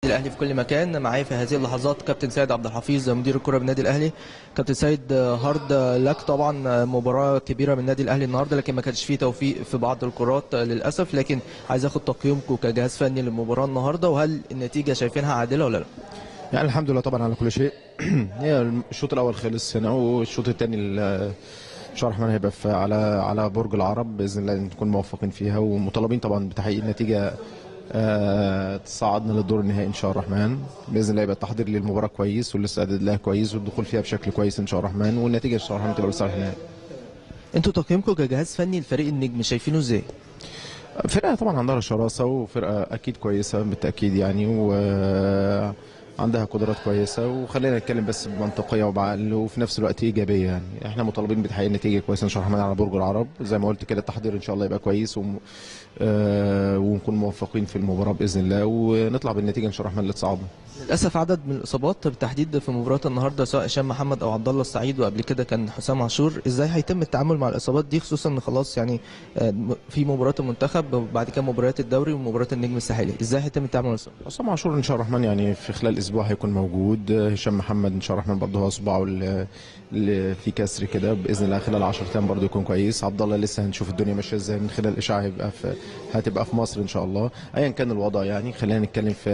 الاهلي في كل مكان معايا في هذه اللحظات كابتن سيد عبد الحفيظ مدير الكره بالنادي الاهلي كابتن سيد هارد لك طبعا مباراه كبيره من النادي الاهلي النهارده لكن ما كانش فيه توفيق في بعض الكرات للاسف لكن عايز اخد تقييمكم كجهاز فني للمباراه النهارده وهل النتيجه شايفينها عادله ولا لا يعني الحمد لله طبعا على كل شيء هي الشوط الاول خلص هنا والشوط الثاني ان شاء الله الرحمن هيبقى في على على برج العرب باذن الله نكون موفقين فيها ومطالبين طبعا بتحقيق النتيجه آه، تصعدنا للدور النهائي ان شاء الله الرحمن باذن الله يبقى التحضير للمباراه كويس والاستعداد لها كويس والدخول فيها بشكل كويس ان شاء الله الرحمن والنتيجه ان شاء الله الرحمن تبقى لصالح النهائي انتوا تقييمكم كجهاز فني لفريق النجم شايفينه ازاي فرقه طبعا عندها شراسه وفرقه اكيد كويسه بالتاكيد يعني وعندها قدرات كويسه وخلينا نتكلم بس بمنطقيه وبعقل وفي نفس الوقت ايجابيه يعني احنا مطالبين بتحقيق نتيجه كويسه ان شاء الله الرحمن على برج العرب زي ما قلت كده التحضير ان شاء الله يبقى كويس وم... آه ونكون موفقين في المباراه باذن الله ونطلع بالنتيجه ان شاء الله الرحمن اللي تصعدنا للاسف عدد من الاصابات بالتحديد في مباراه النهارده سواء هشام محمد او عبد الله السعيد وقبل كده كان حسام عاشور ازاي هيتم التعامل مع الاصابات دي خصوصا ان خلاص يعني آه، في مباراه المنتخب وبعد كده مباريات الدوري ومباراه النجم الساحلي ازاي هيتم التعامل مع الاصابات حسام عاشور ان شاء الله الرحمن يعني في خلال اسبوع هيكون موجود هشام محمد ان شاء الله الرحمن برضه هو اصبعه اللي اللي في كسر كده باذن الله خلال 10 ايام برضه يكون كويس عبد الله لسه هنشوف الدنيا ماشيه ازاي من خلال الاشعه هيبقى في هتبقى في مصر ان شاء الله ايا كان الوضع يعني خلينا نتكلم في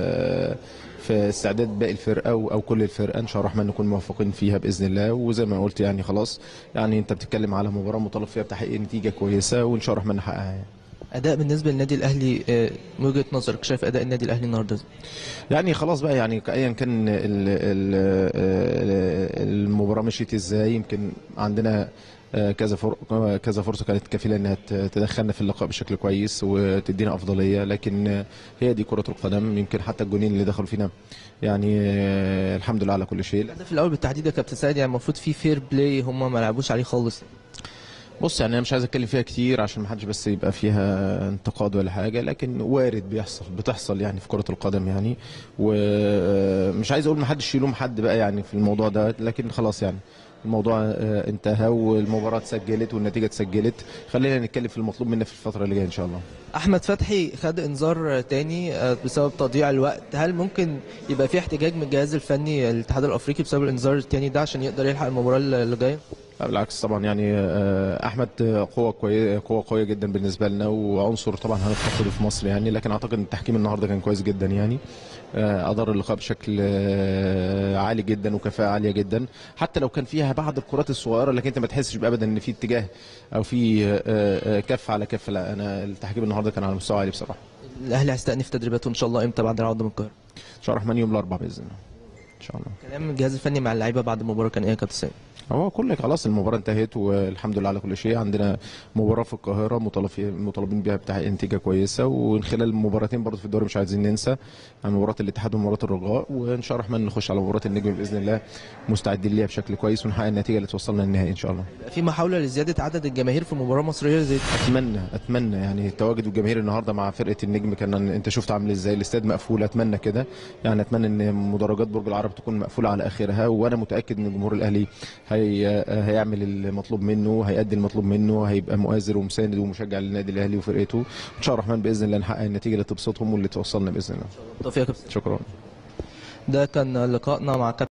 في استعداد باقي الفرقه او أو كل الفرقه ان شاء الله الرحمن نكون موفقين فيها باذن الله وزي ما قلت يعني خلاص يعني انت بتتكلم على مباراه مطالب فيها بتحقيق نتيجه كويسه وان شاء الله الرحمن نحققها يعني. اداء بالنسبه للنادي الاهلي آه، من وجهه نظرك شايف اداء النادي الاهلي النهارده ازاي يعني خلاص بقى يعني ايا كان ال- ال- المباراه مشيت ازاي يمكن عندنا آه، كذا فر... كذا فرصه كانت كفيله انها ت- تدخلنا في اللقاء بشكل كويس وتدينا افضليه لكن آه، هي دي كره القدم يمكن حتى الجونين اللي دخلوا فينا يعني آه، الحمد لله على كل شيء الهدف الاول بالتحديد يا كابتن سيد يعني المفروض في فير بلاي هم ما لعبوش عليه خالص بص يعني انا مش عايز اتكلم فيها كتير عشان ما حدش بس يبقى فيها انتقاد ولا حاجه لكن وارد بيحصل بتحصل يعني في كره القدم يعني ومش عايز اقول ما حدش يلوم حد بقى يعني في الموضوع ده لكن خلاص يعني الموضوع آه، انتهى والمباراه اتسجلت والنتيجه اتسجلت خلينا نتكلم في المطلوب منا في الفتره اللي جايه ان شاء الله احمد فتحي خد انذار تاني آه، بسبب تضييع الوقت هل ممكن يبقى في احتجاج من الجهاز الفني الاتحاد الافريقي بسبب الانذار التاني ده عشان يقدر يلحق المباراه اللي جايه لا بالعكس طبعا يعني آه، احمد قوه كويسه قوه قويه جدا بالنسبه لنا وعنصر طبعا هنفتقده في مصر يعني لكن اعتقد ان التحكيم النهارده كان كويس جدا يعني آه، ادار اللقاء بشكل آه، عالي جدا وكفاءه عاليه جدا حتى لو كان فيها بعض الكرات الصغيره لكن انت ما تحسش ابدا ان في اتجاه او في آه، آه، كف على كف لا انا التحكيم النهارده كان على مستوى عالي بصراحه الاهلي هيستأنف تدريباته ان شاء الله امتى بعد العوده من القاهره ان شاء الله الرحمن يوم الاربعاء باذن الله ان شاء الله كلام الجهاز الفني مع اللعيبه بعد المباراه كان ايه يا كابتن سيد هو كل خلاص المباراه انتهت والحمد لله على كل شيء عندنا مباراه في القاهره مطالب فيها- مطالبين بها بتحقيق نتيجه كويسه ومن خلال المباراتين برضه في الدوري مش عايزين ننسى عن مباراه الاتحاد ومباراه الرجاء وان شاء الله الرحمن نخش على مباراه النجم باذن الله مستعدين ليها بشكل كويس ونحقق النتيجه اللي توصلنا للنهائي ان شاء الله في محاوله لزياده عدد الجماهير في مباراه مصريه زي اتمنى اتمنى يعني تواجد الجماهير النهارده مع فرقه النجم كان انت شفت عامل ازاي الاستاد مقفول اتمنى كده يعني اتمنى ان مدرجات برج العرب تكون مقفوله على اخرها وانا متاكد ان جمهور الاهلي هي هيعمل المطلوب منه هيأدي المطلوب منه هيبقى مؤازر ومساند ومشجع للنادي الاهلي وفرقته ان شاء الله الرحمن باذن الله نحقق النتيجه اللي تبسطهم واللي توصلنا باذن الله توفيق يا كابتن شكرا ده كان لقائنا مع كابتن